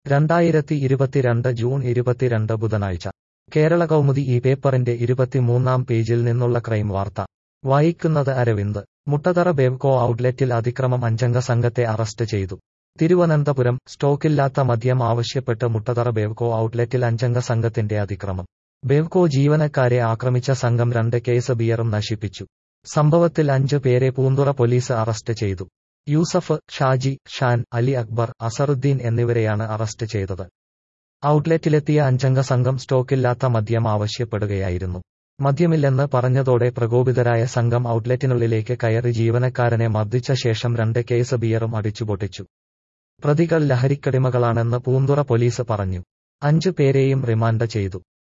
രണ്ടായിരത്തി ഇരുപത്തിരണ്ട് ജൂൺ ഇരുപത്തിരണ്ട് ബുധനാഴ്ച കേരള കൗമുദി ഈ പേപ്പറിന്റെ ഇരുപത്തിമൂന്നാം പേജിൽ നിന്നുള്ള ക്രൈം വാർത്ത വായിക്കുന്നത് അരവിന്ദ് മുട്ടതറ ബേവ്കോ ഔട്ട്ലെറ്റിൽ അതിക്രമം അഞ്ചംഗ സംഘത്തെ അറസ്റ്റ് ചെയ്തു തിരുവനന്തപുരം സ്റ്റോക്കില്ലാത്ത മദ്യം ആവശ്യപ്പെട്ട് മുട്ടതറ ബേവ്കോ ഔട്ട്ലെറ്റിൽ അഞ്ചംഗ സംഘത്തിന്റെ അതിക്രമം ബേവ്കോ ജീവനക്കാരെ ആക്രമിച്ച സംഘം രണ്ട് കേസ് ബിയറും നശിപ്പിച്ചു സംഭവത്തിൽ അഞ്ചു പേരെ പൂന്തുറ പോലീസ് അറസ്റ്റ് ചെയ്തു യൂസഫ് ഷാജി ഷാൻ അലി അക്ബർ അസറുദ്ദീൻ എന്നിവരെയാണ് അറസ്റ്റ് ചെയ്തത് ഔട്ട്ലെറ്റിലെത്തിയ അഞ്ചംഗ സംഘം സ്റ്റോക്കില്ലാത്ത മദ്യം ആവശ്യപ്പെടുകയായിരുന്നു മദ്യമില്ലെന്ന് പറഞ്ഞതോടെ പ്രകോപിതരായ സംഘം ഔട്ട്ലെറ്റിനുള്ളിലേക്ക് കയറി ജീവനക്കാരനെ മർദ്ദിച്ച ശേഷം രണ്ട് കേസ് ബിയറും അടിച്ചുപൊട്ടിച്ചു പ്രതികൾ ലഹരിക്കടിമകളാണെന്ന് പൂന്തുറ പോലീസ് പറഞ്ഞു അഞ്ചു പേരെയും റിമാൻഡ് ചെയ്തു